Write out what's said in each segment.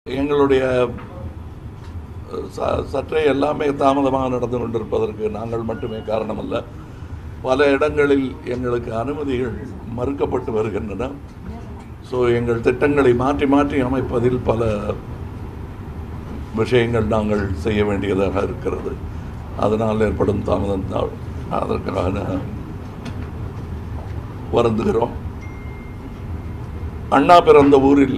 எங்களுடைய ச- சற்றே எல்லாமே தாமதமாக நடந்து கொண்டிருப்பதற்கு நாங்கள் மட்டுமே காரணமல்ல பல இடங்களில் எங்களுக்கு அனுமதிகள் மறுக்கப்பட்டு வருகின்றன ஸோ எங்கள் திட்டங்களை மாற்றி மாற்றி அமைப்பதில் பல விஷயங்கள் நாங்கள் செய்ய வேண்டியதாக இருக்கிறது அதனால் ஏற்படும் தாமதம் தான் அதற்காக நான் வருந்துகிறோம் அண்ணா பிறந்த ஊரில்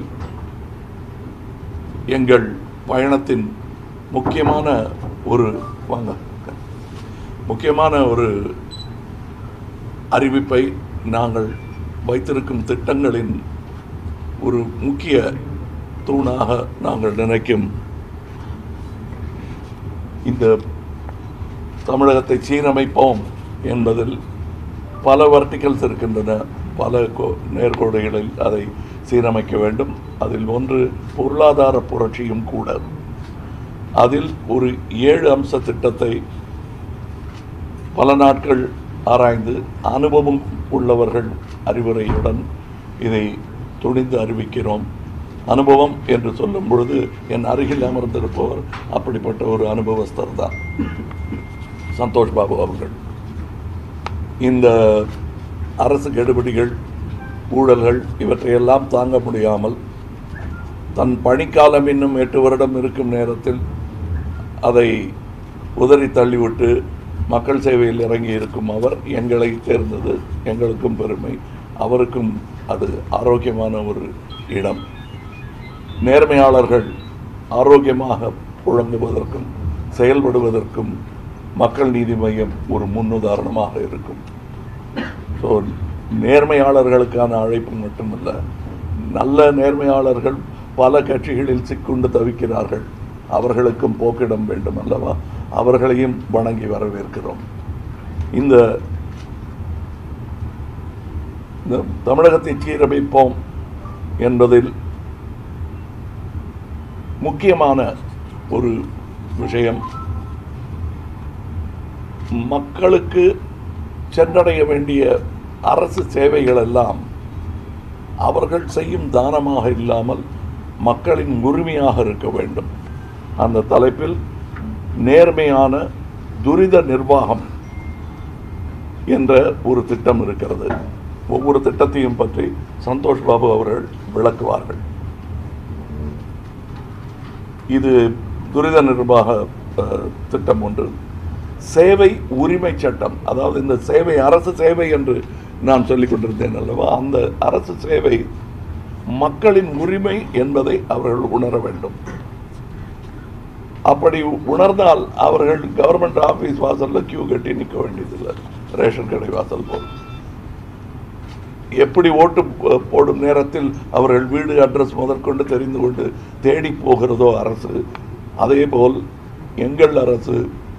எங்கள் பயணத்தின் முக்கியமான ஒரு வாங்க முக்கியமான ஒரு அறிவிப்பை நாங்கள் வைத்திருக்கும் திட்டங்களின் ஒரு முக்கிய தூணாக நாங்கள் நினைக்கும் இந்த தமிழகத்தை சீரமைப்போம் என்பதில் பல வர்டிகல்ஸ் இருக்கின்றன பல கோ- நேர்கோடுகளில் அதை சீரமைக்க வேண்டும் அதில் ஒன்று பொருளாதார புரட்சியும் கூட அதில் ஒரு ஏழு அம்ச திட்டத்தை பல நாட்கள் ஆராய்ந்து அனுபவம் உள்ளவர்கள் அறிவுரையுடன் இதை துணிந்து அறிவிக்கிறோம் அனுபவம் என்று சொல்லும் பொழுது என் அருகில் அமர்ந்திருப்பவர் அப்படிப்பட்ட ஒரு அனுபவஸ்தர் தான் சந்தோஷ் பாபு அவர்கள் இந்த அரசு கெடுபிடிகள் ஊழல்கள் இவற்றையெல்லாம் தாங்க முடியாமல் தன் பணிக்காலம் இன்னும் எட்டு வருடம் இருக்கும் நேரத்தில் அதை உதறி தள்ளிவிட்டு மக்கள் சேவையில் இறங்கி இருக்கும் அவர் எங்களை தேர்ந்தது எங்களுக்கும் பெருமை அவருக்கும் அது ஆரோக்கியமான ஒரு இடம் நேர்மையாளர்கள் ஆரோக்கியமாக புழங்குவதற்கும் செயல்படுவதற்கும் மக்கள் நீதி மையம் ஒரு முன்னுதாரணமாக இருக்கும் ஸோ நேர்மையாளர்களுக்கான அழைப்பு மட்டுமல்ல நல்ல நேர்மையாளர்கள் பல கட்சிகளில் சிக்குண்டு தவிக்கிறார்கள் அவர்களுக்கும் போக்கிடம் வேண்டும் அல்லவா அவர்களையும் வணங்கி வரவேற்கிறோம் இந்த இந்த தமிழகத்தை சீரமைப்போம் என்பதில் முக்கியமான ஒரு விஷயம் மக்களுக்கு சென்றடைய வேண்டிய அரசு சேவைகள் எல்லாம் அவர்கள் செய்யும் தானமாக இல்லாமல் மக்களின் உரிமையாக இருக்க வேண்டும் அந்த தலைப்பில் நேர்மையான துரித நிர்வாகம் என்ற ஒரு திட்டம் இருக்கிறது ஒவ்வொரு திட்டத்தையும் பற்றி சந்தோஷ் பாபு அவர்கள் விளக்குவார்கள் இது துரித நிர்வாக அஹ், திட்டம் ஒன்று சேவை உரிமை சட்டம் அதாவது இந்த சேவை அரசு சேவை என்று நான் சொல்லிக் கொண்டிருந்தேன் அல்லவா அந்த அரசு சேவை மக்களின் உரிமை என்பதை அவர்கள் உணர வேண்டும் அப்படி உணர்ந்தால் அவர்கள் கவர்மெண்ட் ஆபீஸ் வாசல்ல கியூ கட்டி நிற்க வேண்டியதில்லை ரேஷன் கடை வாசல் போல் எப்படி ஓட்டு போ- போடும் நேரத்தில் அவர்கள் வீடு அட்ரஸ் முதற்கொண்டு தெரிந்து கொண்டு தேடி போகிறதோ அரசு அதே போல் எங்கள் அரசு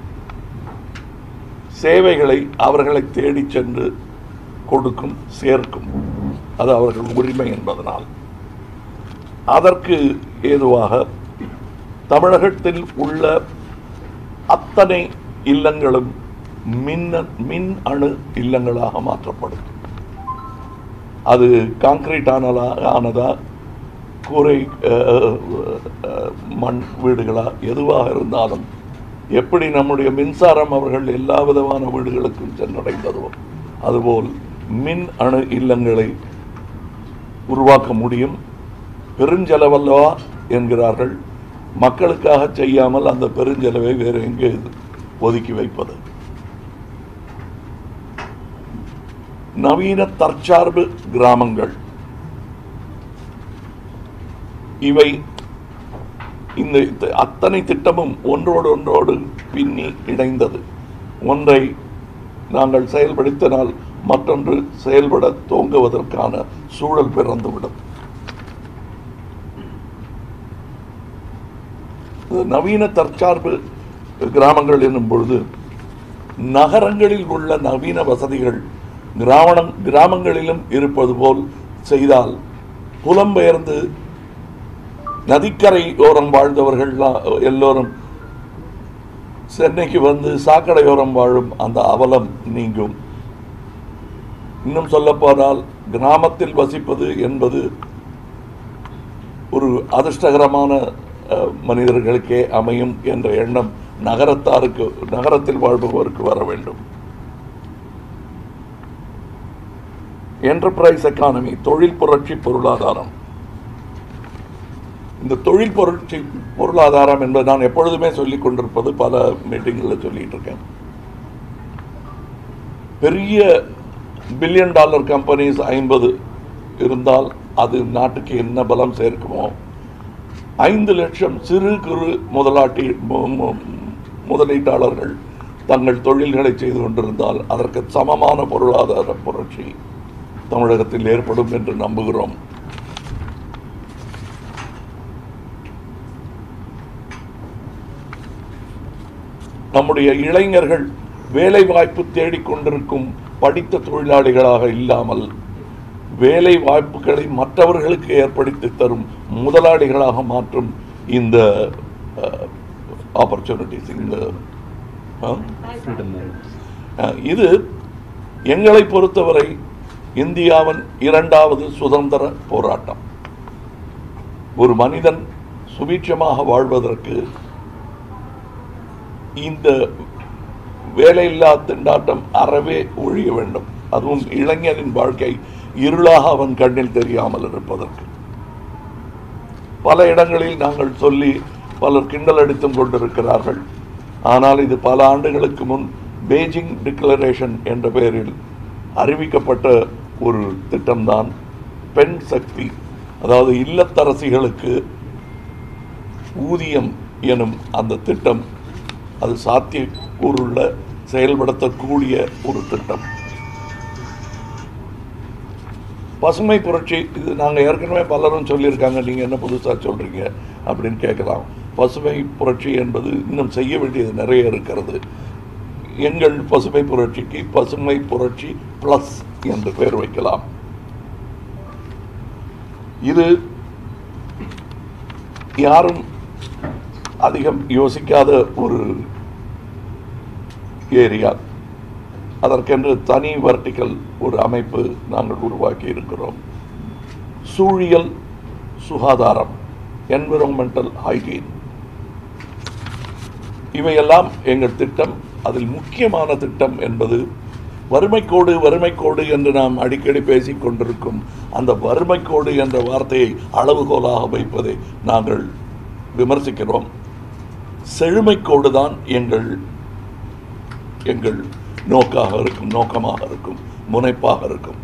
சேவைகளை அவர்களை தேடிச் சென்று கொடுக்கும் சேர்க்கும் அது அவர்கள் உரிமை என்பதனால் அதற்கு ஏதுவாக தமிழகத்தில் உள்ள அத்தனை இல்லங்களும் மின்ன மின் அணு இல்லங்களாக மாற்றப்படும் அது காங்கிரீட் ஆனலா ஆனதா கூரை அஹ், அஹ், மண் வீடுகளா எதுவாக இருந்தாலும் எப்படி நம்முடைய மின்சாரம் அவர்கள் எல்லா விதமான வீடுகளுக்கும் சென்றடைந்ததோ அதுபோல் மின் அணு இல்லங்களை உருவாக்க முடியும் பெருஞ்செலவல்லவா என்கிறார்கள் மக்களுக்காக செய்யாமல் அந்த பெருஞ்செலவை வேறு எங்கே ஒதுக்கி வைப்பது நவீன தற்சார்பு கிராமங்கள் இவை இந்த தி- அத்தனை திட்டமும் ஒன்றோடு ஒன்றோடு பின்னி இணைந்தது ஒன்றை நாங்கள் செயல்படுத்தினால் மற்றொன்று செயல்பட துவங்குவதற்கான சூழல் பிறந்துவிடும் இது நவீன தற்சார்பு கிராமங்கள் என்னும் பொழுது நகரங்களில் உள்ள நவீன வசதிகள் கிராமணம் கிராமங்களிலும் இருப்பது போல் செய்தால் புலம்பெயர்ந்து நதிக்கரை ஓரம் வாழ்ந்தவர்கள் எல்லோரும் சென்னைக்கு வந்து சாக்கடையோரம் வாழும் அந்த அவலம் நீங்கும் இன்னும் சொல்லப்போனால் கிராமத்தில் வசிப்பது என்பது ஒரு அதிர்ஷ்டகரமான அஹ், மனிதர்களுக்கே அமையும் என்ற எண்ணம் நகரத்தாருக்கு நகரத்தில் வாழ்பவருக்கு வர வேண்டும் என்டர்பிரைஸ் எக்கானமி தொழில் புரட்சி பொருளாதாரம் இந்த தொழில் புரட்சி பொருளாதாரம் என்பது நான் எப்பொழுதுமே சொல்லிக் கொண்டிருப்பது பல மீட்டிங்களில் சொல்லிட்டு இருக்கேன் பெரிய பில்லியன் டாலர் கம்பெனிஸ் ஐம்பது இருந்தால் அது நாட்டுக்கு என்ன பலம் சேர்க்குமோ ஐந்து லட்சம் சிறு குறு முதலாட்டி மு- மு- முதலீட்டாளர்கள் தங்கள் தொழில்களை செய்து கொண்டிருந்தால் அதற்கு சமமான பொருளாதார புரட்சி தமிழகத்தில் ஏற்படும் என்று நம்புகிறோம் நம்முடைய இளைஞர்கள் வேலை வாய்ப்பு தேடிக்கொண்டிருக்கும் படித்த தொழிலாளிகளாக இல்லாமல் வேலை வாய்ப்புகளை மற்றவர்களுக்கு ஏற்படுத்தி தரும் முதலாளிகளாக மாற்றும் இந்த ஆப்பர்ச்சுனிட்டிஸ் இந்த அஹ், ஃப்ரீடம் மூமெண்ட் அஹ், இது எங்களை பொறுத்தவரை இந்தியாவின் இரண்டாவது சுதந்திர போராட்டம் ஒரு மனிதன் சுபீட்சமாக வாழ்வதற்கு இந்த வேலையில்லா திண்டாட்டம் அறவே ஒழிய வேண்டும் அதுவும் இளைஞனின் வாழ்க்கை இருளாக அவன் கண்ணில் தெரியாமல் இருப்பதற்கு பல இடங்களில் நாங்கள் சொல்லி பலர் கிண்டல் அடித்தும் கொண்டிருக்கிறார்கள் ஆனால் இது பல ஆண்டுகளுக்கு முன் பெய்ஜிங் டிக்ளரேஷன் என்ற பெயரில் அறிவிக்கப்பட்ட ஒரு திட்டம்தான் பெண் சக்தி அதாவது இல்லத்தரசிகளுக்கு ஊதியம் எனும் அந்த திட்டம் அது சாத்தியக்கூறுள்ள செயல்படுத்தக்கூடிய ஒரு திட்டம் பசுமை புரட்சி இது நாங்கள் ஏற்கனவே பலரும் சொல்லியிருக்காங்க நீங்கள் என்ன புதுசாக சொல்கிறீங்க அப்படின்னு கேட்கலாம் பசுமை புரட்சி என்பது இன்னும் செய்ய வேண்டியது நிறைய இருக்கிறது எங்கள் பசுமை புரட்சிக்கு பசுமை புரட்சி ப்ளஸ் என்று பெயர் வைக்கலாம் இது யாரும் அதிகம் யோசிக்காத ஒரு ஏரியா அதற்கென்று தனி வர்டிக்கல் ஒரு அமைப்பு நாங்கள் உருவாக்கி இருக்கிறோம் சூழியல் சுகாதாரம் என்விரான்மெண்டல் ஹைஜீன் இவையெல்லாம் எங்கள் திட்டம் அதில் முக்கியமான திட்டம் என்பது வறுமைக்கோடு வறுமைக்கோடு என்று நாம் அடிக்கடி பேசிக் கொண்டிருக்கும் அந்த வறுமைக்கோடு என்ற வார்த்தையை அளவுகோலாக வைப்பதை நாங்கள் விமர்சிக்கிறோம் செழுமைக்கோடு தான் எங்கள் எங்கள் நோக்காக இருக்கும் நோக்கமாக இருக்கும் முனைப்பாக இருக்கும்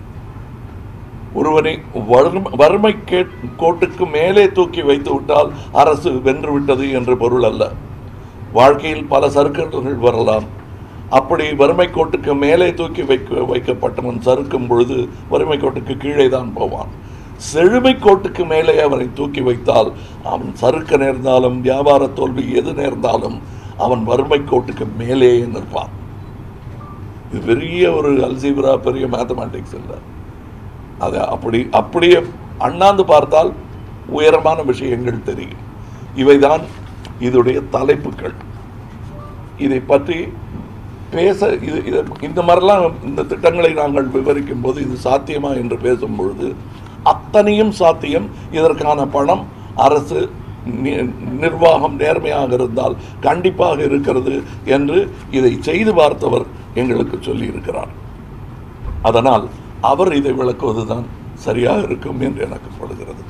ஒருவனை வறுமை- வறுமை கே- கோட்டுக்கு மேலே தூக்கி வைத்து விட்டால் அரசு வென்று விட்டது என்று பொருள் அல்ல வாழ்க்கையில் பல சறுக்கல்கள் வரலாம் அப்படி வறுமை கோட்டுக்கு மேலே தூக்கி வைக்க வைக்கப்பட்டவன் சறுக்கும் பொழுது வறுமை கோட்டுக்கு கீழே தான் போவான் செழுமை கோட்டுக்கு மேலே அவனை தூக்கி வைத்தால் அவன் சறுக்க நேர்ந்தாலும் வியாபார தோல்வி எது நேர்ந்தாலும் அவன் வறுமை கோட்டுக்கு மேலேயே நிற்பான் இது பெரிய ஒரு அல்ஜீப்ரா பெரிய மேத்தமேட்டிக்ஸ் இல்லை அது அப்படி அப்படியே அண்ணாந்து பார்த்தால் உயரமான விஷயங்கள் தெரியும் இவைதான் இதோடைய தலைப்புகள் இதை பற்றி பேச இது இது இந்த மாதிரிலாம் இந்த திட்டங்களை நாங்கள் விவரிக்கும் போது இது சாத்தியமா என்று பேசும் பொழுது அத்தனையும் சாத்தியம் இதற்கான பணம் அரசு நி- நிர்வாகம் நேர்மையாக இருந்தால் கண்டிப்பாக இருக்கிறது என்று இதை செய்து பார்த்தவர் எங்களுக்கு சொல்லி இருக்கிறார் அதனால் அவர் இதை விளக்குவதுதான் சரியாக இருக்கும் என்று எனக்கு படுகிறது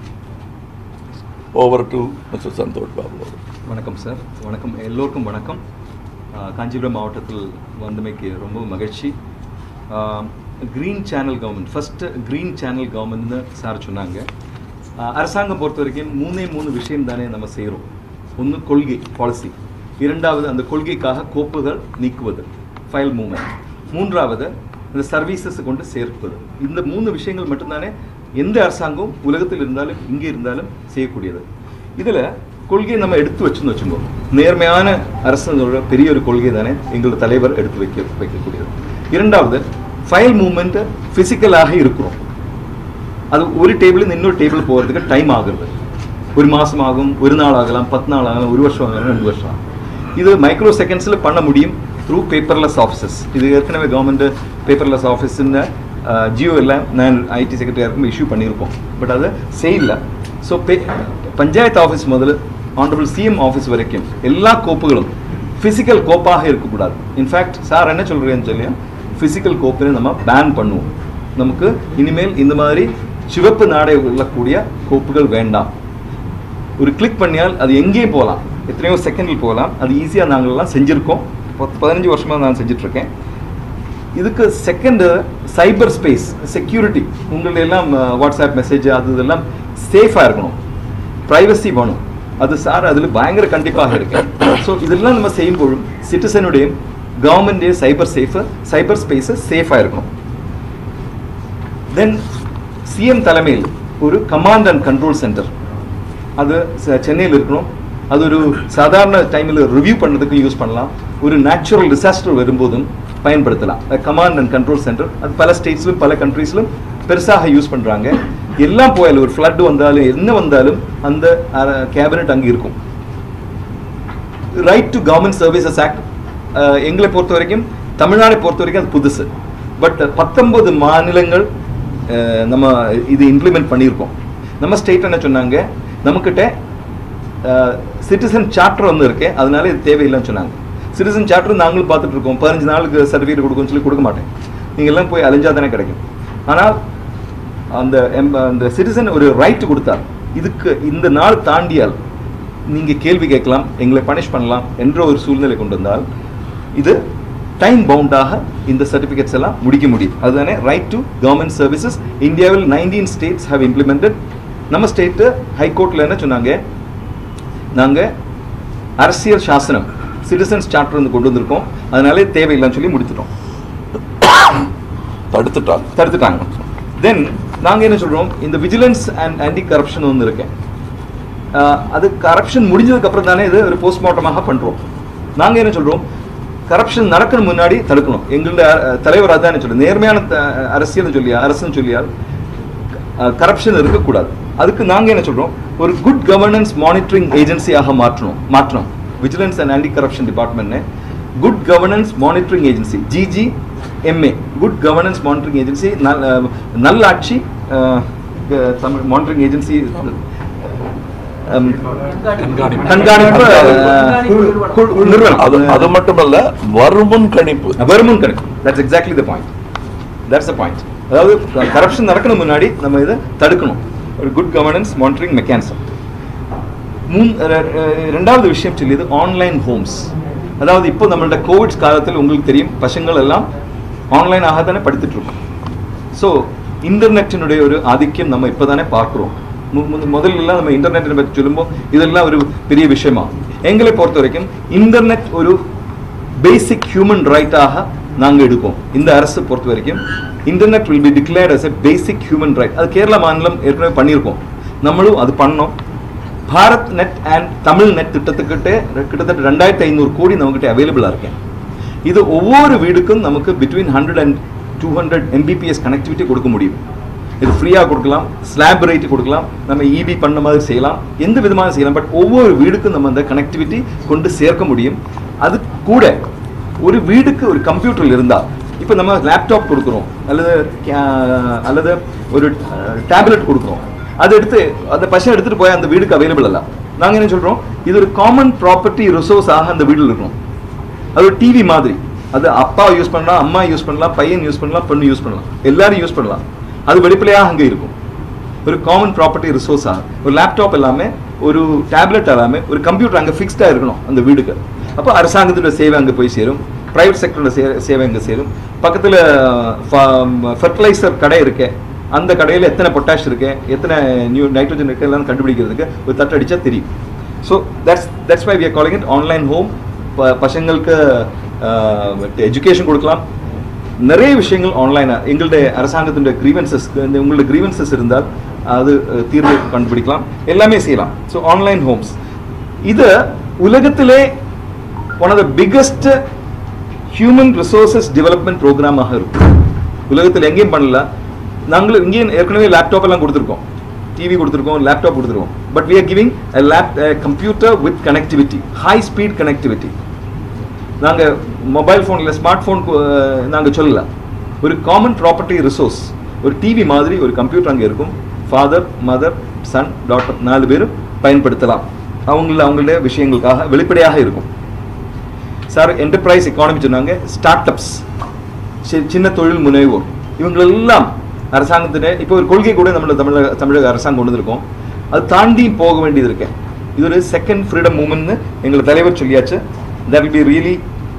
over to mister Santhosh Babu அவர்கள். வணக்கம் சார் வணக்கம் எல்லோருக்கும் வணக்கம் ஆஹ் காஞ்சிபுரம் மாவட்டத்தில் வந்தமைக்கு ரொம்ப மகிழ்ச்சி green channel government first green channel கவர்மெண்ட்னு சார் சொன்னாங்க ஆஹ் அரசாங்கம் பொறுத்த வரைக்கும் மூணே மூணு விஷயம் தானே நம்ம செய்கிறோம் ஒன்று கொள்கை பாலிசி இரண்டாவது அந்த கொள்கைக்காக கோப்புகள் நீக்குவது ஃபைல் மூவ்மெண்ட் மூன்றாவது இந்த சர்வீசஸ் கொண்டு சேர்ப்பது இந்த மூணு விஷயங்கள் மட்டும்தானே எந்த அரசாங்கம் உலகத்தில் இருந்தாலும் இங்கே இருந்தாலும் செய்யக்கூடியது இதில் கொள்கையை நம்ம எடுத்து வச்சுன்னு வச்சுக்கோ நேர்மையான அரசனோட பெரிய ஒரு கொள்கை தானே எங்களோட தலைவர் எடுத்து வைக்க வைக்கக்கூடியது இரண்டாவது ஃபைல் மூவ்மெண்ட் ஃபிசிக்கலாக இருக்கிறோம் அது ஒரு டேபிள் இன்னொரு டேபிள் போகிறதுக்கு டைம் ஆகுது ஒரு மாதம் ஆகும் ஒரு நாள் ஆகலாம் பத்து நாள் ஆகலாம் ஒரு வருஷம் ஆகலாம் ரெண்டு வருஷம் ஆகும் இது மைக்ரோ செகண்ட்ஸில் பண்ண முடியும் த்ரூ பேப்பர்லெஸ் ஆஃபீஸஸ் இது ஏற்கனவே கவர்மெண்ட் பேப்பர்லெஸ் ஆஃபீஸ்ன்னு ஜியோ எல்லாம் நான் ஐடி செக்ரட்டரியாக இருக்கும் இஷ்யூ பண்ணியிருக்கோம் பட் அதை செய்யல ஸோ பே பஞ்சாயத்து ஆஃபீஸ் முதல்ல ஆனரபிள் சிஎம் ஆஃபீஸ் வரைக்கும் எல்லா கோப்புகளும் ஃபிசிக்கல் கோப்பாக இருக்கக்கூடாது இன்ஃபேக்ட் சார் என்ன சொல்கிறேன்னு சொல்லி ஃபிசிக்கல் கோப்பினை நம்ம பேன் பண்ணுவோம் நமக்கு இனிமேல் இந்த மாதிரி சிவப்பு நாடை உள்ளக்கூடிய கோப்புகள் வேண்டாம் ஒரு கிளிக் பண்ணியால் அது எங்கேயும் போகலாம் எத்தனையோ செகண்டில் போகலாம் அது ஈஸியாக நாங்கள்லாம் செஞ்சுருக்கோம் பத்து பதினஞ்சு வருஷமாக நான் செஞ்சிட்ருக்கேன் இதுக்கு செகண்டு சைபர் ஸ்பேஸ் செக்யூரிட்டி உங்களுடைய எல்லாம் வாட்ஸ்அப் மெசேஜ் அது இதெல்லாம் சேஃபாக இருக்கணும் ப்ரைவசி வேணும் அது சார் அதில் பயங்கர கண்டிப்பாக இருக்கு ஸோ இதெல்லாம் நம்ம செய்யும்போதும் சிட்டிசனுடைய கவர்மெண்டே சைபர் சேஃபு சைபர் ஸ்பேஸு சேஃபாக இருக்கணும் தென் சிஎம் தலைமையில் ஒரு கமாண்ட் அண்ட் கண்ட்ரோல் சென்டர் அது ச- சென்னையில் இருக்கணும் அது ஒரு சாதாரண டைமில் ரிவ்யூ பண்ணுறதுக்கு யூஸ் பண்ணலாம் ஒரு நேச்சுரல் டிசாஸ்டர் வரும்போதும் பயன்படுத்தலாம் கமாண்ட் அண்ட் கண்ட்ரோல் சென்டர் அது பல ஸ்டேட்ஸ்லும் பல கண்ட்ரீஸ்லும் பெருசாக யூஸ் பண்ணுறாங்க எல்லாம் போயாலும் ஒரு ஃப்ளட் வந்தாலும் என்ன வந்தாலும் அந்த கேபினட் அங்கே இருக்கும் right to government services act எங்களை பொறுத்த வரைக்கும் தமிழ்நாடை பொறுத்த வரைக்கும் அது புதுசு பட் பத்தொன்பது மாநிலங்கள் அஹ், நம்ம இது இம்ப்ளிமெண்ட் பண்ணியிருக்கோம் நம்ம ஸ்டேட் என்ன சொன்னாங்க நம்மக்கிட்ட சிட்டிசன் சார்ட்டர் ஒன்று இருக்கு அதனால இது தேவையில்லைன்னு சொன்னாங்க சிட்டிசன் சார்ட்டர் நாங்களும் பார்த்துட்டு இருக்கோம் பதினஞ்சு நாளுக்கு சர்டிஃபிகேட் கொடுக்கும்னு சொல்லி கொடுக்க மாட்டேன் நீங்கள் எல்லாம் போய் அலைஞ்சா தானே கிடைக்கும் ஆனால் அந்த எம்- அந்த சிட்டிசன் ஒரு ரைட் கொடுத்தார் இதுக்கு இந்த நாள் தாண்டியால் நீங்க கேள்வி கேட்கலாம் எங்களை பனிஷ் பண்ணலாம் என்ற ஒரு சூழ்நிலை கொண்டு வந்தால் இது டைம் பவுண்டாக இந்த சர்டிஃபிகேட்ஸ் எல்லாம் முடிக்க முடியும் அதுதானே ரைட் டு கவர்மெண்ட் சர்வீசஸ் இந்தியாவில் நைன்டீன் ஸ்டேட்ஸ் ஹவ் இம்ப்ளிமெண்டட் நம்ம ஸ்டேட்டு ஹைகோர்ட்டில் என்ன சொன்னாங்க நாங்கள் அரசியல் சாசனம் சிட்டிசன்ஸ் சார்ட்டர் வந்து கொண்டு வந்திருக்கோம் அதனாலே தேவையில்லைன்னு சொல்லி முடித்துட்டோம் தடுத்துட்டாங்க தடுத்துட்டாங்க தென் நாங்கள் என்ன சொல்கிறோம் இந்த விஜிலன்ஸ் அண்ட் ஆன்டி கரப்ஷன் ஒன்று இருக்கேன் ஆஹ் அது கரப்ஷன் முடிஞ்சதுக்கு அப்புறம் தானே இது ஒரு போஸ்ட்மார்ட்டமாக பண்ணுறோம் நாங்கள் என்ன சொல்கிறோம் கரப்ஷன் நடக்கிற முன்னாடி தடுக்கணும் எங்களுடைய அஹ், தலைவர் அதான் என்ன சொல்லுவோம் நேர்மையான த- அரசியல்னு சொல்லியா அரசுன்னு சொல்லியால் கரப்ஷன் இருக்கக்கூடாது அதுக்கு நாங்கள் என்ன சொல்கிறோம் ஒரு குட் கவர்னன்ஸ் மானிட்டரிங் ஏஜென்சியாக மாற்றணும் மாற்றணும் விஜிலன்ஸ் அண்ட் ஆன்டி கரப்ஷன் டிபார்ட்மெண்ட்னு good governance monitoring agency GG MA good governance monitoring agency நல்லாட்சி அஹ், க- தமிழ் மானிட்டரிங் ஏஜென்சி கண்காணிப்பு அஹ், குழு- குழு- நிறுவனம் அது அது மட்டுமல்ல வருமுன் கணிப்பு வருமுன் கணக்கு that's exactly the point that's the point அதாவது கரப்ஷன் நடக்கணும் முன்னாடி நம்ம இதை தடுக்கணும் ஒரு குட் கவர்னன்ஸ் மானிட்டரிங் மெக்கானிசம் மூன் ரெ- ரெ- ரெண்டாவது விஷயம் சொல்லியது ஆன்லைன் ஹோம்ஸ் அதாவது இப்போ நம்மளோட கோவிட் காலத்தில் உங்களுக்கு தெரியும் பசங்கள் எல்லாம் ஆன்லைனாக தானே படித்துட்டு இருக்கோம் ஸோ இன்டர்நெட்டினுடைய ஒரு ஆதிக்கம் நம்ம இப்போ தானே பார்க்குறோம் முதல்ல எல்லாம் நம்ம இன்டர்நெட்டை பற்றி சொல்லும்போது இதெல்லாம் ஒரு பெரிய விஷயமா எங்களை பொறுத்த வரைக்கும் இன்டர்நெட் ஒரு பேசிக் ஹியூமன் ரைட்டாக நாங்கள் எடுப்போம் இந்த அரசு பொறுத்த வரைக்கும் internet will be declared as a basic human right அது கேரளா மாநிலம் ஏற்கனவே பண்ணியிருக்கோம் நம்மளும் அது பண்ணோம் Bharat net and Tamil net திட்டத்துக்கிட்ட கிட்டத்தட்ட ரெண்டாயிரத்தி ஐநூறு கோடி நம்மகிட்ட அவைலபிளாக இருக்கேன் இது ஒவ்வொரு வீடுக்கும் நமக்கு between hundred and two hundred MBPS connectivity கொடுக்க முடியும் இது ஃப்ரீயாக கொடுக்கலாம் ஸ்லாப் ரேட் கொடுக்கலாம் நம்ம இபி பண்ண மாதிரி செய்யலாம் எந்த விதமாக செய்யலாம் பட் ஒவ்வொரு வீடுக்கும் நம்ம அந்த கனெக்டிவிட்டி கொண்டு சேர்க்க முடியும் அது கூட ஒரு வீடுக்கு ஒரு கம்ப்யூட்டர் இருந்தால் இப்போ நம்ம லேப்டாப் கொடுக்குறோம் அல்லது கே- அல்லது ஒரு டேப்லெட் கொடுக்குறோம் அதை எடுத்து அந்த பசங்க எடுத்துட்டு போய் அந்த வீடுக்கு அவைலபிள் அல்ல நாங்கள் என்ன சொல்றோம் இது ஒரு காமன் ப்ராப்பர்ட்டி ரிசோர்ஸாக அந்த வீட்டில் இருக்கணும் அது ஒரு டிவி மாதிரி அது அப்பா யூஸ் பண்ணலாம் அம்மா யூஸ் பண்ணலாம் பையன் யூஸ் பண்ணலாம் பொண்ணு யூஸ் பண்ணலாம் எல்லாரும் யூஸ் பண்ணலாம் அது வெளிப்படையாக அங்கே இருக்கும் ஒரு காமன் ப்ராப்பர்ட்டி ரிசோர்ஸாக ஒரு லேப்டாப் எல்லாமே ஒரு டேப்லெட் எல்லாமே ஒரு கம்ப்யூட்டர் அங்கே ஃபிக்ஸ்டாக இருக்கணும் அந்த வீடுக்கு அப்போ அரசாங்கத்தோட சேவை அங்கே போய் சேரும் ப்ரைவேட் செக்டரோட சே சேவை அங்கே சேரும் பக்கத்தில் ஃபர்டிலைசர் கடை இருக்கே அந்த கடையில் எத்தனை பொட்டாஷ் இருக்கு எத்தனை நியூ நைட்ரோஜன் இருக்கு எல்லாம் கண்டுபிடிக்கிறதுக்கு ஒரு தட்டு அடிச்சா தெரியும் so that's that's why we are calling it online home பசங்களுக்கு எஜுகேஷன் கொடுக்கலாம் நிறைய விஷயங்கள் ஆன்லைனாக எங்களுடைய அரசாங்கத்தினுடைய கிரீவன்சஸ் உங்களுடைய கிரீவன்சஸ் இருந்தால் அது அஹ், தீர்வு கண்டுபிடிக்கலாம் எல்லாமே செய்யலாம் ஸோ ஆன்லைன் ஹோம்ஸ் இது உலகத்திலே one of the biggest human resources development ப்ரோக்ராமாக இருக்கும் உலகத்தில் எங்கேயும் பண்ணல நாங்களும் இங்கேயும் ஏற்கனவே லேப்டாப் எல்லாம் கொடுத்துருக்கோம் டிவி கொடுத்துருக்கோம் லேப்டாப் கொடுத்துருக்கோம் but we are giving a lab computer with connectivity high speed connectivity நாங்கள் மொபைல் ஃபோனில் ஸ்மார்ட் ஃபோன் நாங்கள் சொல்லல ஒரு காமன் ப்ராப்பர்ட்டி ரிசோர்ஸ் ஒரு டிவி மாதிரி ஒரு கம்ப்யூட்டர் அங்கே இருக்கும் ஃபாதர் மதர் சன் டாட்டர் நாலு பேரும் பயன்படுத்தலாம் அவங்கள அவங்களுடைய விஷயங்களுக்காக வெளிப்படையாக இருக்கும் சார் என்டர்பிரைஸ் எக்கானமி சொன்னாங்க ஸ்டார்ட் அப்ஸ் சின்ன தொழில் முனைவோர் இவங்களெல்லாம் அரசாங்கத்தின இப்போ ஒரு கொள்கை கூட நம்மள தமிழக தமிழக அரசாங்கம் கொண்டு வந்திருக்கோம் அது தாண்டி போக வேண்டியது இருக்கு இது ஒரு செகண்ட் ஃப்ரீடம் மூமெண்ட்னு எங்களை தலைவர் சொல்லியாச்சு that will be really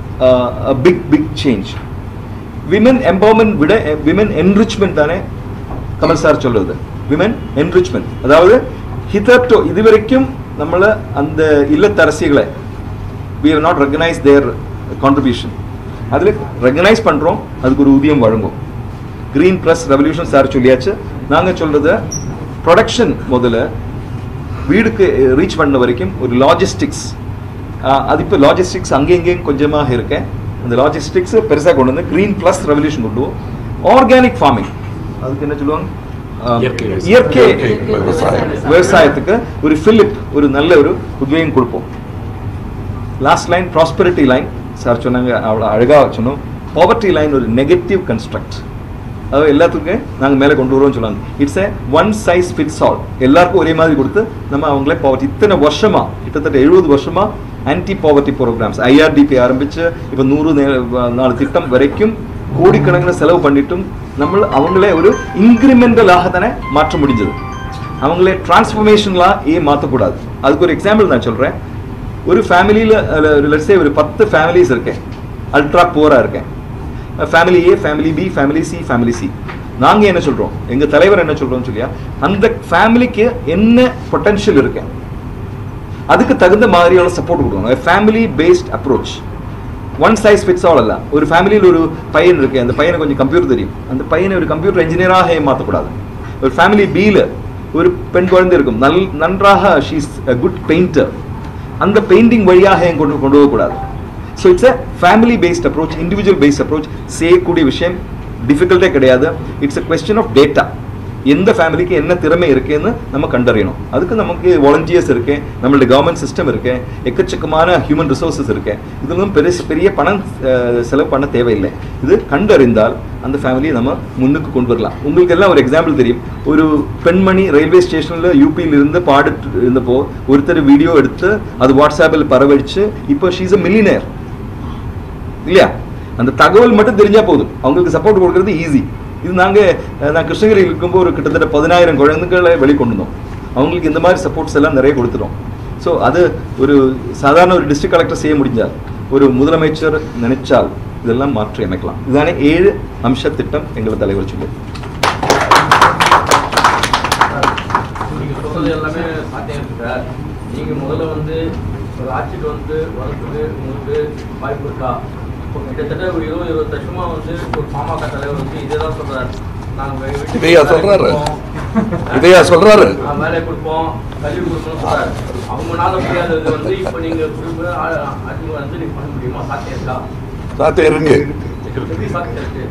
big big change women empowerment விட விமன் என்ரிச்மெண்ட் தானே கமல் சார் சொல்றது விமன் என்ரிச்மெண்ட் அதாவது ஹிதர்டோ இதுவரைக்கும் நம்மள அந்த இல்லத்தரசிகளை we have not recognized their contribution அதில் ரெகனைஸ் பண்ணுறோம் அதுக்கு ஒரு ஊதியம் வழங்கும் க்ரீன் ப்ளஸ் ரெவல்யூஷன் சார் சொல்லியாச்சு நாங்கள் சொல்கிறது ப்ரொடக்ஷன் முதல்ல வீடுக்கு ரீச் பண்ண வரைக்கும் ஒரு லாஜிஸ்டிக்ஸ் அது இப்போ லாஜிஸ்டிக்ஸ் அங்கே இங்கேயும் கொஞ்சமாக இருக்கேன் அந்த லாஜிஸ்டிக்ஸ் பெருசாக கொண்டு வந்து க்ரீன் ப்ளஸ் ரெவல்யூஷன் கொண்டு ஆர்கானிக் ஃபார்மிங் அதுக்கு என்ன சொல்லுவாங்க ஆ, இயற்கை விவசாயம். இயற்கை விவசாயம். விவசாயத்துக்கு ஒரு ஃபிலிப் ஒரு நல்ல ஒரு உத்வேகம் கொடுப்போம் last line prosperity line sir சொன்னாங்க அவ்வளோ அழகாக சொன்னோம் பாவர்ட்டி லைன் ஒரு நெகட்டிவ் கன்ஸ்ட்ரக்ட் அதாவது எல்லாத்துக்கும் நாங்கள் மேலே கொண்டு வருவோம்னு சொல்லுவாங்க it's a one size fits all எல்லாருக்கும் ஒரே மாதிரி கொடுத்து நம்ம அவங்களே பாவர்ட்டி இத்தனை வருஷமா கிட்டத்தட்ட எழுபது வருஷமா ஆன்டி பாவர்ட்டி ப்ரோக்ராம்ஸ் ஐஆர்டிபி ஆரம்பிச்சு இப்போ நூறு நே- நாலு திட்டம் வரைக்கும் கோடிக்கணக்கில் செலவு பண்ணிட்டும் நம்ம அவங்களே ஒரு இன்க்ரிமெண்டலாக தானே மாற்ற முடிஞ்சது அவங்களே டிரான்ஸ்ஃபர்மேஷன்லாம் ஏன் மாற்றக்கூடாது அதுக்கு ஒரு எக்ஸாம்பிள் நான் சொல்கிறேன் ஒரு ஃபேமிலியில் லட்சே ஒரு பத்து ஃபேமிலிஸ் இருக்கேன் அல்ட்ரா போராக இருக்கேன் family A family B family C family C நாங்கள் என்ன சொல்கிறோம் எங்கள் தலைவர் என்ன சொல்கிறோம்னு சொல்லியா அந்த ஃபேமிலிக்கு என்ன பொட்டன்ஷியல் இருக்கேன் அதுக்கு தகுந்த மாதிரியான சப்போர்ட் கொடுக்கணும் family based approach one size fits all அல்ல ஒரு ஃபேமிலியில் ஒரு பையன் இருக்கு அந்த பையனுக்கு கொஞ்சம் கம்ப்யூட்டர் தெரியும் அந்த பையனை ஒரு கம்ப்யூட்டர் இன்ஜினியராக ஏமாற்றக்கூடாது ஒரு ஃபேமிலி பியில் ஒரு பெண் குழந்தை இருக்கும் நல் நன்றாக ஷீஸ் அ குட் பெயிண்டர் அந்த பெயிண்டிங் வழியாக ஏன் கொண்டு கொண்டு போகக்கூடாது so it's a family based approach individual based approach செய்யக்கூடிய விஷயம் டிஃபிகல்ட்டே கிடையாது it's a question of data எந்த ஃபேமிலிக்கு என்ன திறமை இருக்குன்னு நம்ம கண்டறியணும் அதுக்கு நமக்கு வாலண்டியர்ஸ் இருக்கு நம்மளுடைய கவர்மெண்ட் சிஸ்டம் இருக்கு எக்கச்சக்கமான ஹியூமன் ரிசோர்சஸ் இருக்கு இதெல்லாம் பெரிய பெரிய பணம் அஹ், செலவு பண்ண தேவையில்லை இது கண்டறிந்தால் அந்த ஃபேமிலியை நம்ம முன்னுக்கு கொண்டு வரலாம் உங்களுக்கு எல்லாம் ஒரு எக்ஸாம்பிள் தெரியும் ஒரு பெண்மணி ரயில்வே ஸ்டேஷனில் யூபியில் இருந்து பாடிட்டு இருந்தப்போ ஒருத்தர் வீடியோ எடுத்து அது வாட்ஸ்அப்பில் பரவடிச்சு இப்போ ஷீஸ் அ மில்லியனர் இல்லையா அந்த தகவல் மட்டும் தெரிஞ்சா போதும் அவங்களுக்கு சப்போர்ட் கொடுக்கறது ஈஸி இது நாங்க அஹ், நான் கிருஷ்ணகிரியில் இருக்கும்போது ஒரு கிட்டத்தட்ட பதினாயிரம் குழந்தைகளை வெளிக்கொண்டு வந்தோம் அவங்களுக்கு இந்த மாதிரி சப்போர்ட்ஸ் எல்லாம் நிறைய கொடுத்துட்டோம் ஸோ அது ஒரு சாதாரண ஒரு டிஸ்ட்ரிக்ட் கலெக்டர் செய்ய முடிஞ்சால் ஒரு முதலமைச்சர் நினைச்சால் இதெல்லாம் மாற்றி அமைக்கலாம் இதுதானே ஏழு அம்ச திட்டம் எங்கள் தலைவர் சொல்லி நீங்க சொல்றது எல்லாமே சாத்தியம் இருக்கு சார் நீங்க முதல்ல வந்து ஒரு ஆட்சிக்கு வந்து வரதுக்கு உங்களுக்கு வாய்ப்பு இருக்கா இப்போ கிட்டத்தட்ட ஒரு இருபது இருபது வருஷமா வந்து ஒரு பாமக தலைவர் வந்து இதே தான் சொல்றாரு நாங்க வே- வீட்டுக்கு இதையா வேலை சொல்றாரு? கொடுப்போம். இதையா சொல்றாரு? ஆ, வேலை கொடுப்போம் கல்வி கொடுப்போம்னு சொல்றாரு அவங்களால முடியாதது வந்து இப்போ நீங்க குறிப்பு ஆட்சி வந்து நீங்க பண்ண முடியுமா சாத்தியம் இருக்கா சாத்தியம் இருக்கு எப்படி சாத்தியம் இருக்கு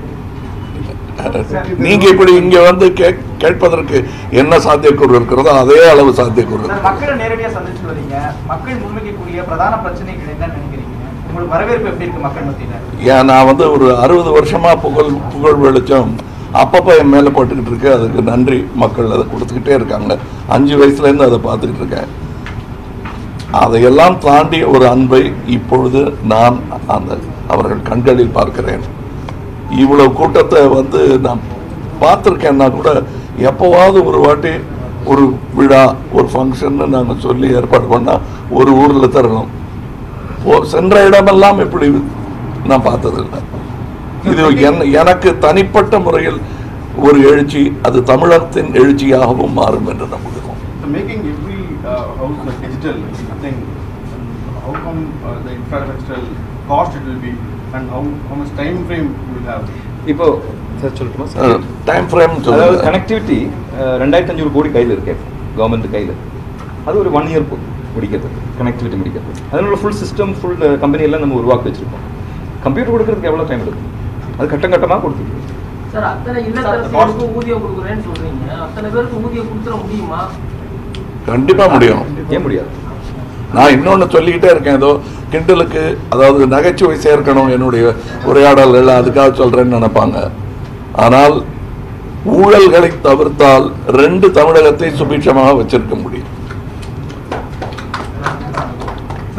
நீங்க இப்படி இங்க வந்து கேக்- கேட்பதற்கு என்ன சாத்தியக்கூறு இருக்கிறதோ அதே அளவு சாத்தியக்கூறு சார் இருக்கு மக்களை நேரடியா சந்திச்சு வரீங்க மக்கள் முன்வைக்கக்கூடிய பிரதான பிரச்சனைகள் என்னன்னு நினைக்கிறீங்க உங்களுக்கு வரவேற்பு எப்படி இருக்கு மக்கள் மத்தியில ஏன் நான் வந்து ஒரு அறுபது வருஷமா புகழ் புகழ் வெளிச்சம் அப்பப்போ என் மேலே போட்டுக்கிட்டு இருக்கு அதுக்கு நன்றி மக்கள் அதை கொடுத்துக்கிட்டே இருக்காங்க அஞ்சு வயசுலேருந்து அதை பார்த்துக்கிட்டு இருக்கேன் அதையெல்லாம் தாண்டி ஒரு அன்பை இப்பொழுது நான் அந்த அவர்கள் கண்களில் பார்க்கிறேன் இவ்வளவு கூட்டத்தை வந்து நான் பார்த்துருக்கேன்னா கூட எப்போவாவது ஒரு வாட்டி ஒரு விழா ஒரு ஃபங்க்ஷன்னு நாங்கள் சொல்லி ஏற்பாடு பண்ணால் ஒரு ஊரில் தரணும் ஓ- சென்ற இடமெல்லாம் இப்படி நான் பார்த்ததில்லை இது என் எனக்கு தனிப்பட்ட முறையில் ஒரு எழுச்சி அது தமிழகத்தின் எழுச்சியாகவும் மாறும் என்று நம்புகிறோம் So making every uh, house uh, digital, nothing. How come uh, the infrastructural cost it will be, and how how much time frame you will have? இப்போ சார் சொல்லட்டுமா சார் டைம் ஃப்ரேம் அதாவது சொல்லுங்க கனெக்டிவிட்டி ரெண்டாயிரத்தி அஞ்சூறு கோடி கையில் இருக்கு government கையில் அது ஒரு ஒன் இயர் முடிக்கிறதுக்கு கனெக்டிவிட்டி முடிக்கிறதுக்கு அதனால ஃபுல் சிஸ்டம் ஃபுல் கம்பெனி எல்லாம் நம்ம உருவாக்கி வச்சிருக்கோம் கம்ப்யூட்டர் கொடுக்கறதுக்கு எவ்வளோ டைம் எடுக்கும் அது கட்டம் கட்டமாக கொடுத்துருக்கு சார் அத்தனை இல்லத்தரசிகளுக்கு ஊதியம் கொடுக்குறேன்னு சொல்றீங்க அத்தனை பேருக்கு ஊதியம் கொடுத்துட முடியுமா கண்டிப்பா முடியும் ஏன் முடியாது நான் இன்னொன்னு சொல்லிக்கிட்டே இருக்கேன் ஏதோ கிண்டலுக்கு அதாவது நகைச்சுவை சேர்க்கணும் என்னுடைய உரையாடல்கள் அதுக்காக சொல்றேன்னு நினைப்பாங்க ஆனால் ஊழல்களை தவிர்த்தால் ரெண்டு தமிழகத்தை சுபிட்சமாக வச்சிருக்க முடியும்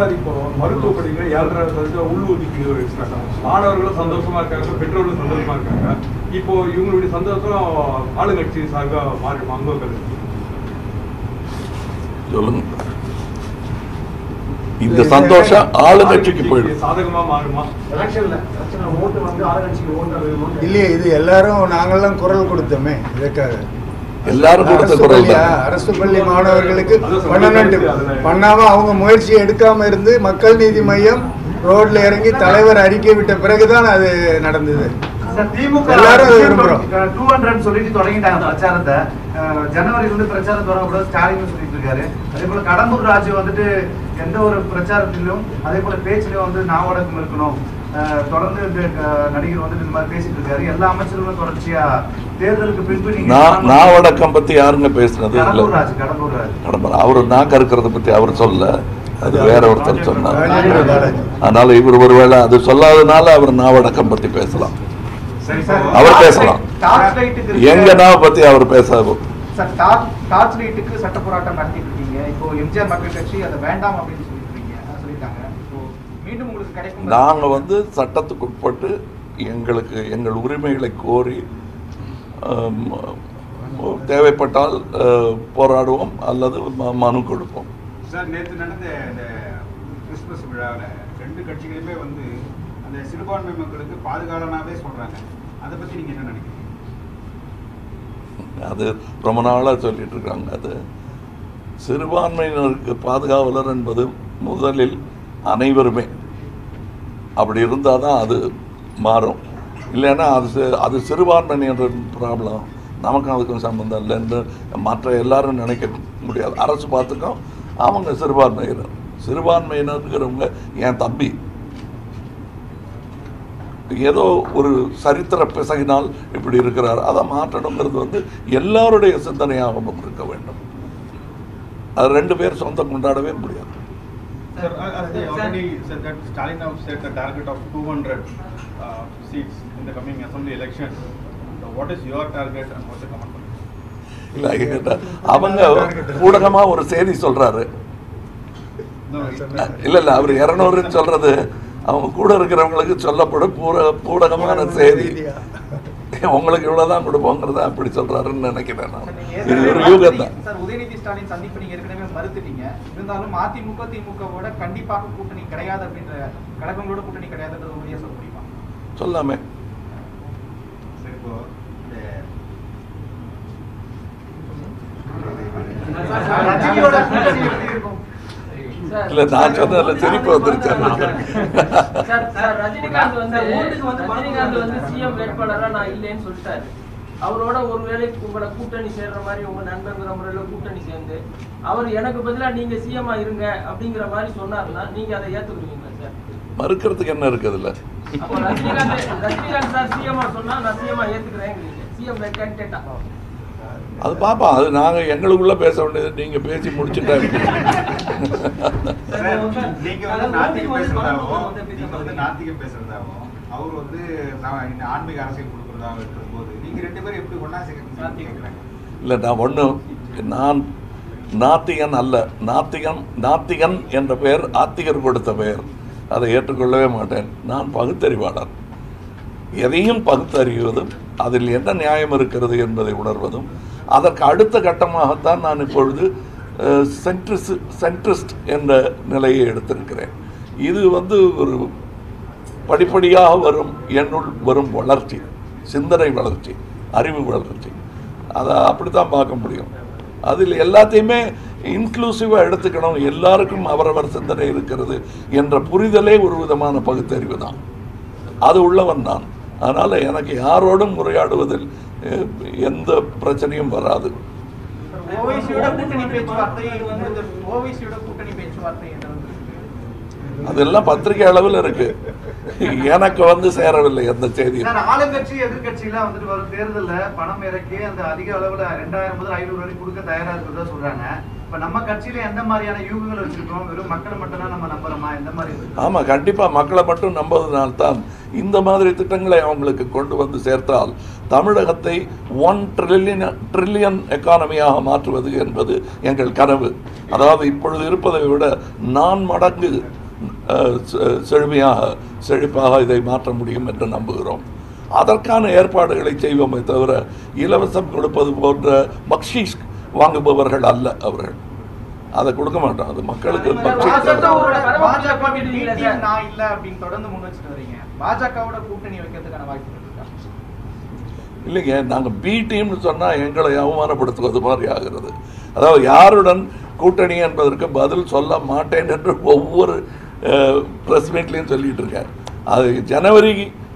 சார் இப்போ மருத்துவ படிக்கிற ஏழரை சதவீதம் உள்ஒதுக்கீடு வச்சுட்டாங்க மாணவர்களும் சந்தோஷமா இருக்காங்க பெற்றோர்களும் சந்தோஷமா இருக்காங்க இப்போ இவங்களுடைய சந்தோஷம் ஆளுங்கட்சி சார்பாக மாறிடுமா அங்க கருத்து சொல்லுங்க இந்த சந்தோஷம் ஆளுங்கட்சிக்கு போயிடும் சாதகமா மாறுமா எலெக்ஷன்ல பிரச்சனை ஓட்டு வந்து ஆளுங்கட்சிக்கு ஓட்டு இல்லையே இது எல்லாரும் நாங்கெல்லாம் குரல் கொடுத்தோமே இதுக்காக எல்லாரும் கொடுத்த அரசு குரல் பள்ளியா, தான் அரசு பள்ளி மாணவர்களுக்கு அதான் சொல்றேன். பண்ணணும் அதுல- பண்ணாம அவங்க முயற்சி எடுக்காம இருந்து மக்கள் நீதி மையம் ரோட்ல இறங்கி தலைவர் அறிக்கை விட்ட பிறகுதான் அது நடந்தது திமுக எல்லாரும் அதை விரும்புறோம். டூ ஹண்ட்ரட் சொல்லிட்டு தொடங்கிட்டாங்க பிரச்சாரத்தை அஹ், ஜனவரில இருந்து பிரச்சாரம் தொடங்கக்கூடாது ஸ்டாலின் சொல்லிட்டு இருக்காரு அதே போல கடம்பூர் ராஜு வந்துட்டு எந்த ஒரு பிரச்சாரத்திலும் அதே போல பேச்சிலும் வந்து நாவடக்கம் இருக்கணும் அஹ், தொடர்ந்து இந்த அஹ், நடிகர் வந்துட்டு இந்த மாதிரி பேசிட்டு இருக்காரு எல்லா அமைச்சர்களும் தொடர்ச்சியா தேர்தலுக்கு பின்பு நீங்க நான் நான் வடக்கம் பத்தி யாருங்க பேசுனது கடம்பூர் இல்ல ராஜு கடம்பூர் ராஜு கடம்பர் அவர் நாக்க இருக்கிறத பத்தி அவர் சொல்ல அது வேற ஒருத்தர் சொன்னார் ராஜேந்திர பாலாஜி அதனால இவர் ஒருவேளை அது சொல்லாதனால அவர் நாவடக்கம் பத்தி பேசலாம் சரி சார் அவர் பேசலாம். டார்ச் லைட்டுக்கு எங்க நாவ பத்தி அவர் பேச சார் டார்ச் டார்ச் லைட்டுக்கு சட்ட போராட்டம் நடத்திட்டு இருக்கீங்க இப்போ எம்ஜிஆர் மக்கள் கட்சி அதை வேண்டாம் அப்படின்னு சொல்லிட்டு இருக்கீங்க அதை சொல்லிட்டாங்க இப்போ மீண்டும் உங்களுக்கு கிடைக்கும் நாங்க வந்து சட்டத்துக்கு உட்பட்டு எங்களுக்கு எங்கள் உரிமைகளை கோரி ஆம், தேவைப்பட்டால் அஹ், போராடுவோம் அல்லது ம- மனு கொடுப்போம் சார் நேற்று நடந்த இந்த கிறிஸ்துமஸ் விழாவில் ரெண்டு கட்சிகளுமே வந்து அந்த சிறுபான்மை மக்களுக்கு பாதுகாவலனாவே சொல்றாங்க அதை பத்தி நீங்க என்ன நினைக்கிறீங்க அது ரொம்ப நாளாக சொல்லிட்டு இருக்காங்க அது சிறுபான்மையினருக்கு பாதுகாவலர் என்பது முதலில் அனைவருமே அப்படி இருந்தால் தான் அது மாறும் இல்லைன்னா அது சி- அது சிறுபான்மையினர் ப்ராப்ளம் நமக்கும் அதுக்கும் சம்மந்தம் இல்லைன்னு மற்ற எல்லாரும் நினைக்க முடியாது அரசு பார்த்துக்கும் அவங்க சிறுபான்மையினர் சிறுபான்மையினருங்கிறவங்க என் தம்பி ஏதோ ஒரு சரித்திர பிசகினால் இப்படி இருக்கிறார் அதை மாற்றணுங்கிறது வந்து எல்லாருடைய சிந்தனையாகவும் இருக்க வேண்டும் அது ரெண்டு பேர் சொந்தம் கொண்டாடவே முடியாது Sir, as they already said that Stalin have set the target of 200 uh, seats in the coming assembly election. So what is your target and what's the comment? on it? இல்லை கேட்டா அவங்க ஊடகமா ஒரு செய்தி சொல்றாரு No, it- இல்ல இல்ல அவர் இரநூறுன்னு சொல்றது அவங்க கூட இருக்கிறவங்களுக்கு சொல்லப்படும் பூர பூடகமான செய்தி உங்களுக்கு இவ்வளவுதான் கொடுப்போங்கிறத அப்படி சொல்றாருன்னு நினைக்கிறேன் நான் இது ஒரு யூகம் தான் சார் உதயநிதி ஸ்டாலின் சந்திப்பு நீங்க ஏற்கனவே மறுத்துட்டீங்க இருந்தாலும் அதிமுக திமுகவோட கண்டிப்பாக கூட்டணி கிடையாது அப்படின்ற கழகங்களோட கூட்டணி கிடையாதுன்றது உறுதியா சொல்ல முடியுமா சொல்லாமே சரி இப்போ ரஜினியோட கூட்டணி எப்படி இருக்கும் சார், இல்ல நான் சொன்னதுல சிரிப்பு வந்துருச்சு சார் சார் ரஜினிகாந்த் வந்து சார், ஓட்டுக்கு வந்து ரஜினிகாந்த் வந்து சிஎம் வேட்பாளரா நான் இல்லைன்னு சொல்லிட்டாரு அவரோட ஒருவேளை உங்களை கூட்டணி சேர்ற மாதிரி உங்க நண்பர்ங்கிற முறையில கூட்டணி சேர்ந்து அவர் எனக்கு பதிலா நீங்க சிஎம்மா இருங்க அப்படிங்கிற மாதிரி சொன்னாருன்னா நீங்க அதை ஏத்துக்குவீங்களா சார் மறுக்கிறதுக்கு என்ன இருக்கு அதுல அப்போ ரஜினிகாந்த் ரஜினிகாந்த் சார் சிஎம்மா சொன்னா நான் சிஎம்மா ஏத்துக்கிறேங்கிறீங்க சிஎம் கேண்டிடேட்டா அது பாப்போம் அது நாங்க எங்களுக்குள்ள பேச வேண்டியது நீங்க பேசி முடிச்சுட்டா எப்படி? சார், நீங்க வந்து நாத்திகம் பேசுறதாகவும் வந்து நீங்க வந்து நாத்திகம் பேசுறதாகவும் அவர் வந்து நான் இந்த ஆன்மீக அரசியல் கொடுக்கறதாகவும் இருக்கும்போது நீங்க ரெண்டு பேரும் எப்படி ஒண்ணா சேர்க்கணும் கேட்குறாங்க இல்லை நான் ஒன்றும் நான் நாத்திகன் அல்ல நாத்திகன் நாத்திகன் என்ற பெயர் ஆத்திகர் கொடுத்த பெயர் அதை ஏற்றுக்கொள்ளவே மாட்டேன் நான் பகுத்தறிவாளர் எதையும் பகுத்தறிவதும் அதில் என்ன நியாயம் இருக்கிறது என்பதை உணர்வதும் அதற்கு அடுத்த கட்டமாகத்தான் நான் இப்பொழுது சென்ட்ரிஸ் சென்ட்ரிஸ்ட் என்ற நிலையை எடுத்திருக்கிறேன் இது வந்து ஒரு படிப்படியாக வரும் என்னுள் வரும் வளர்ச்சி சிந்தனை வளர்ச்சி அறிவு வளர்ச்சி அதை அப்படித்தான் பார்க்க முடியும் அதில் எல்லாத்தையுமே இன்க்ளூசிவாக எடுத்துக்கணும் எல்லாருக்கும் அவரவர் சிந்தனை இருக்கிறது என்ற புரிதலே ஒரு விதமான பகுத்தறிவு தான் அது உள்ளவன் நான் அதனால் எனக்கு யாரோடும் உரையாடுவதில் அஹ், எந்த பிரச்சனையும் வராது ஓவைசியோட கூட்டணி பேச்சுவார்த்தை வந்து ஓவைசியோட கூட்டணி பேச்சுவார்த்தை என்ன வந்திருக்கு அதெல்லாம் பத்திரிகை அளவில் இருக்கு எனக்கு வந்து சேரவில்லை எந்த செய்தியும் சார் ஆளுங்கட்சி எதிர்கட்சியெல்லாம் வந்துட்டு வரும் தேர்தல்ல பணம் இறக்கி அந்த அதிக அளவுல ரெண்டாயிரம் முதல் ஐநூறு வரைக்கும் கொடுக்க தயாரா இருக்கிறதா சொல்றாங்க இப்ப நம்ம கட்சியில எந்த மாதிரியான யூகங்கள் வச்சிருக்கோம் வெறும் மக்களை மட்டும் தான் நம்ம நம்புறோமா எந்த மாதிரி இருக்கு ஆமாம் கண்டிப்பாக மக்களை மட்டும் நம்புவதனால்தான் இந்த மாதிரி திட்டங்களை அவங்களுக்கு கொண்டு வந்து சேர்த்தால் தமிழகத்தை ஒன் ட்ரில்லியன் ட்ரில்லியன் எக்கானமியாக மாற்றுவது என்பது எங்கள் கனவு அதாவது இப்பொழுது இருப்பதை விட நான் மடங்கு அஹ், செ- செழுமையாக செழிப்பாக இதை மாற்ற முடியும் என்று நம்புகிறோம் அதற்கான ஏற்பாடுகளை செய்வோமே தவிர இலவசம் கொடுப்பது போன்ற பக்ஷீஷ் வாங்குபவர்கள் அல்ல அவர்கள் அதை கொடுக்க மாட்டோம் அது மக்களுக்கு பக்ஷீஷ் பாஜக நான் இல்ல அப்படின்னு தொடர்ந்து முன் வச்சுட்டு வரீங்க பாஜகவோட கூட்டணி வைக்கிறதுக்கான வாய்ப்பு இருக்கா இல்லைங்க நாங்கள் பி டீம்னு சொன்னால் எங்களை அவமானப்படுத்துவது மாதிரி ஆகிறது அதாவது யாருடன் கூட்டணி என்பதற்கு பதில் சொல்ல மாட்டேன் என்று ஒவ்வொரு ப்ரெஸ் மீட்லேயும் சொல்லிட்டு இருக்கேன் அது ஜனவரி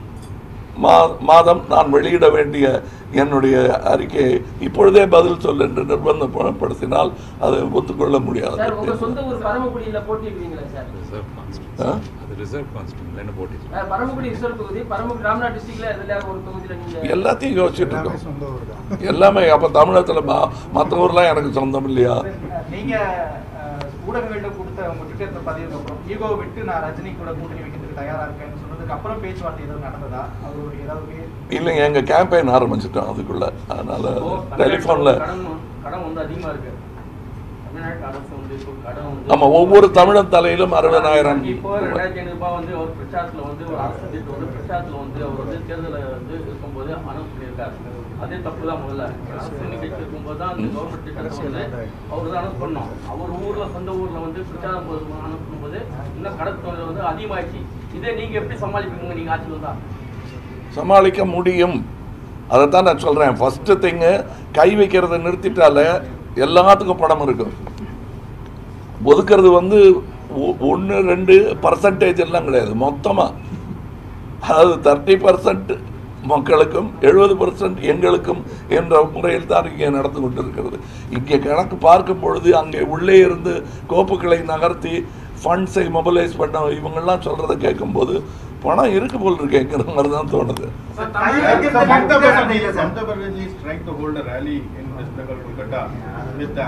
மா மாதம் நான் வெளியிட வேண்டிய என்னுடைய அறிக்கையை இப்பொழுதே பதில் சொல் என்று நிர்பந்தப்படுத்தினால் அதை ஒத்துக்கொள்ள முடியாது சார் உங்க சொந்த ஊர் பரமக்குடியில போட்டிடுவீங்களா சார் ரிசர்வ் ஆ? கான்ஸ்டியூன்சி அது ரிசர்வ் கான்ஸ்டியூன்சி என்ன போட்டி அஹ் பரமக்குடி ரிசர்வ் தொகுதி பரமக்குடி ராம்நாத் டிஸ்ட்ரிக்ட்ல எதுல ஒரு தொகுதியில நீங்க எல்லாத்தையும் யோசிச்சுட்டு எல்லாமே இருக்கோம் சொந்த ஊர் தான் எல்லாமே அப்போ தமிழகத்தில் மற்ற ஊர்லாம் எனக்கு சொந்தம் இல்லையா நீங்க அஹ், ஊடகங்கள்ட்ட கொடுத்த உங்க ட்விட்டர் பதிவுக்கு அப்புறம் ஈகோவை விட்டு நான் ரஜினி கூட கூட்டணி வைக்கிறதுக்கு தயாரா இருக்கேன்னு சொன்னதுக்கு அப்புறம் பேச்சுவார்த்தை ஏதாவது நடந்ததா அவருடைய ஏதாவது பேர் இல்லைங்க எங்கள் கேம்பெயின் ஆரம்பிச்சிட்டோம் அதுக்குள்ள அதனால இப்போ டெலிஃபோனில் கடன் கடன் வந்து அதிகமா இருக்கு தமிழ்நாட்டு அரசு வந்து இப்போ கடன் வந்து நம்ம ஒவ்வொரு தமிழன் தலையிலும் அறுபதாயிரம் இப்போ ரெண்டாயிரத்தி ஐநூறு ரூபாய் வந்து அவர் பிரச்சாரத்துல வந்து ஒரு அரசு திட்டம் வந்து பிரச்சாரத்துல வந்து அவர் வந்து தேர்தல வந்து இருக்கும்போது அனௌன்ஸ் பண்ணியிருக்காரு அதே தப்பு தான் முதல்ல அரசு நிகழ்ச்சி இருக்கும்போது தான் அந்த கவர்மெண்ட் திட்டத்தை வந்து அவர் தான் அனௌன்ஸ் பண்ணோம் அவர் ஊர்ல சொந்த ஊர்ல வந்து பிரச்சாரம் போது அனௌன்ஸ் பண்ணும்போது இன்னும் கடன் தொகை வந்து அதிகமாயிடுச்சு இதே நீங்க எப்படி சமாளிப்பீங்க நீங்க ஆட்சியில் வந்தா சமாளிக்க முடியும் அதைத்தான் நான் சொல்கிறேன் ஃபஸ்ட்டு திங்கு கை வைக்கிறத நிறுத்திட்டாலே எல்லாத்துக்கும் பணம் இருக்கும் ஒதுக்கிறது வந்து ஒன்று ரெண்டு பர்சன்டேஜ் எல்லாம் கிடையாது மொத்தமாக அதாவது தேர்ட்டி பர்சன்ட் மக்களுக்கும் எழுபது பர்சன்ட் எங்களுக்கும் என்ற முறையில் தான் இங்கே நடந்து கொண்டிருக்கிறது இங்கே கணக்கு பார்க்கும் பொழுது அங்கே உள்ளே இருந்து கோப்புகளை நகர்த்தி ஃபண்ட்ஸை மொபைலைஸ் பண்ண இவங்கெல்லாம் சொல்கிறத கேட்கும்போது பணம் இருக்கு போல் இருக்கேங்கிற மாதிரி தான் தோணுது Mamata Banerjee Mamata Banerjee is trying to hold a rally in West Bengal, Kolkata, with the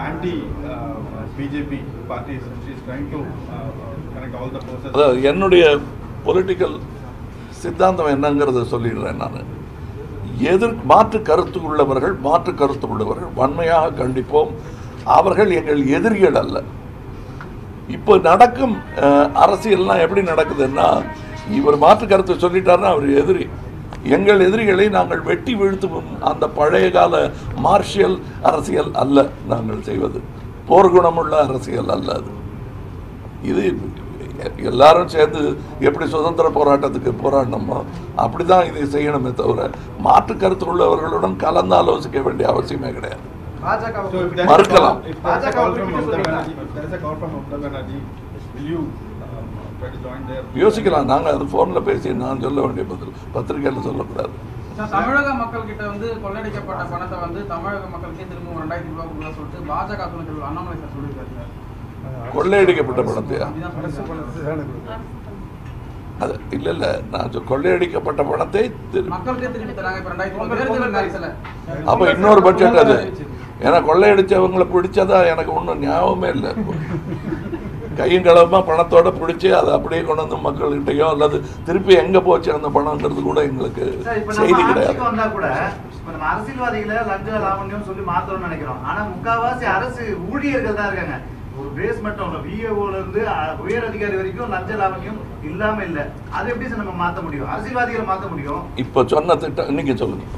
anti-BJP parties. She is trying to uh, connect all the forces. அதாவது என்னுடைய பொலிட்டிக்கல் சித்தாந்தம் என்னங்கிறத சொல்லிடுறேன் நான் எதிர் மாற்று கருத்து உள்ளவர்கள் மாற்று கருத்து உள்ளவர்கள் வன்மையாக கண்டிப்போம் அவர்கள் எங்கள் எதிரிகள் அல்ல இப்போ நடக்கும் அஹ், அரசியல்லாம் எப்படி நடக்குதுன்னா இவர் மாற்று கருத்தை சொல்லிட்டாருன்னா அவர் எதிரி எங்கள் எதிரிகளை நாங்கள் வெட்டி வீழ்த்துவோம் அந்த பழைய கால மார்ஷியல் அரசியல் அல்ல நாங்கள் செய்வது போர்க்குணமுள்ள அரசியல் அல்ல அது இது எல்லாரும் சேர்ந்து எப்படி சுதந்திர போராட்டத்துக்கு போராடணுமோ அப்படிதான் இதை செய்யணுமே தவிர மாற்று கருத்து உள்ளவர்களுடன் கலந்து ஆலோசிக்க வேண்டிய அவசியமே கிடையாது பாஜக So if there is a மறுக்கலாம். call, if there is a call from Mamata Banerjee, if there is a call from Mamata Banerjee, will you um, try to join their? யோசிக்கலாம் நாங்கள் அது ஃபோனில் பேசி நான் சொல்ல வேண்டிய பதில் பத்திரிக்கையில் சொல்லக்கூடாது சார், தமிழக மக்கள் கிட்ட வந்து கொள்ளையடிக்கப்பட்ட பணத்தை வந்து தமிழக மக்களுக்கே திரும்ப ரெண்டாயிரத்தி ரூபாய் கொடுக்க சொல்லிட்டு பாஜக துணைத் தலைவர் அண்ணாமலை சார் சொல்லியிருக்காரு சார் கொள்ளையடிக்கப்பட்ட பணத்தையா அப்படிதான் அரசு சொல்லியிருக்காரு. பணத்தை தானே கொடுக்குறாங்க. அது இல்லை இல்லை நான் சொ- கொள்ளையடிக்கப்பட்ட பணத்தை திரு- மக்களுக்கே திருப்பி தராங்க இப்ப ரெண்டாயிரத்தி ரூபாய் தேர்தல் நேரத்துல அப்போ இன்னொரு பட்ஜெட் அது ஏன்னா கொள்ளையடிச்சவங்களை பிடிச்சதா எனக்கு ஒன்றும் ஞாபகமே இல்லை கையும் களவுமா பணத்தோட பிடிச்சி அதை அப்படியே கொண்டு வந்து மக்கள்கிட்டயோ அல்லது திருப்பி எங்கே போச்சு அந்த பணங்கிறது கூட எங்களுக்கு சார் இப்ப செய்தி நம்ம கிடையாது ஆட்சிக்கு வந்தா கூட இப்ப நம்ம அரசியல்வாதிகளை லஞ்ச லாவண்யம் சொல்லி மாத்தணும்னு நினைக்கிறோம் ஆனா முக்காவாசி அரசு ஊழியர்கள் தான் இருக்காங்க ஒரு பேஸ் மட்டும் இல்ல விஏஓல இருந்து அஹ், உயர் அதிகாரி வரைக்கும் லஞ்ச லாவண்யம் இல்லாம இல்ல அதை எப்படி சார் நம்ம மாத்த முடியும் அரசியல்வாதிகளை மாத்த முடியும் இப்போ சொன்ன திட்டம் இன்னைக்கு சொல்லுங்க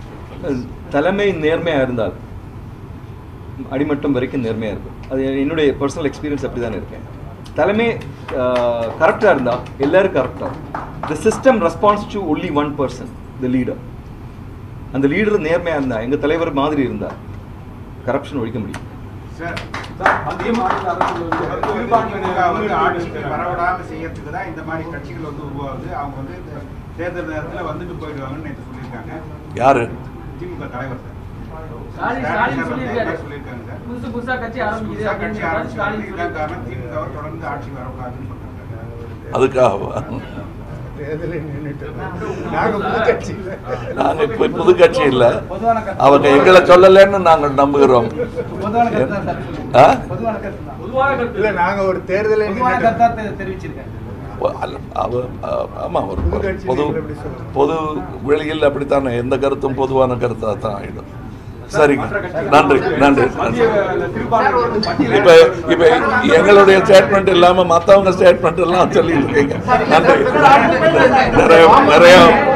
தலைமை நேர்மையாக இருந்தால் அடிமட்டம் வரைக்கும் நேர்மையாக இருக்கும் அது என்னுடைய பர்சனல் எக்ஸ்பீரியன்ஸ் அப்படி தானே இருக்கேன் தலைமை கரெக்டாக இருந்தால் எல்லாரும் கரெக்டாக the system response to only one person the leader அந்த லீடர் நேர்மையாக இருந்தால் எங்கள் தலைவர் மாதிரி இருந்தால் கரப்ஷன் ஒழிக்க முடியும் சார் மத்திய மாநில அரசுல வந்து திமுக வந்து ஆட்சிக்கு வரவிடாம செய்யறதுக்கு தான் இந்த மாதிரி கட்சிகள் வந்து உருவாகுது அவங்க வந்து இந்த தேர்தல் நேரத்துல வந்துட்டு போயிடுவாங்கன்னு நேற்று சொல்லியிருக்காங்க யாரு திமுக தலைவர் சார் ஸ்டாலின் ஸ்டாலின் சார் வந்து சொல்லியிருக்காரு என்ன சொல்லியிருக்காங்க சார் புதுசு புதுசா கட்சி ஆரம்பிக்குது புதுசா கட்சி அப்படின்னு ஆரம்பிச்சு ஸ்டாலின் இதுதான் சொல்லியிருக்காரு காரணம் திமுக வை தொடர்ந்து ஆட்சிக்கு வரக்கூடாதுன்னு சொல்றாங்க அதுக்காகவா தேர்தலில் நின்னுட்டு நாங்க புது கட்சி இல்லை நாங்க இப்ப புது கட்சி இல்ல பொதுவான கருத்து. அவங்க எங்களை சொல்லலைன்னு நாங்கள் நம்புகிறோம் பொதுவான கருத்து தான் சார். ஆ? பொதுவான கருத்து தான் பொதுவான கருத்து இல்ல நாங்க ஒரு தேர்தலை பொதுவான நின்னுட்டு கருத்தா தெ- தெரிவிச்சிருக்கேன் ஒ- அல்ல, அவ அ- ஆமா ஒரு பொது பொது கட்சிகள் எப்படி சொல்றது? பொது வெளியில் அப்படித்தானே எந்த கருத்தும் பொதுவான கருத்தாக தான் ஆயிடும் சரிங்க நன்றி நன்றி நன்றி இப்ப இப்ப எங்களுடைய ஸ்டேட்மெண்ட் இல்லாம மத்தவங்க ஸ்டேட்மெண்ட் எல்லாம் சொல்லிட்டு இருக்கீங்க நன்றி நிறைய நிறைய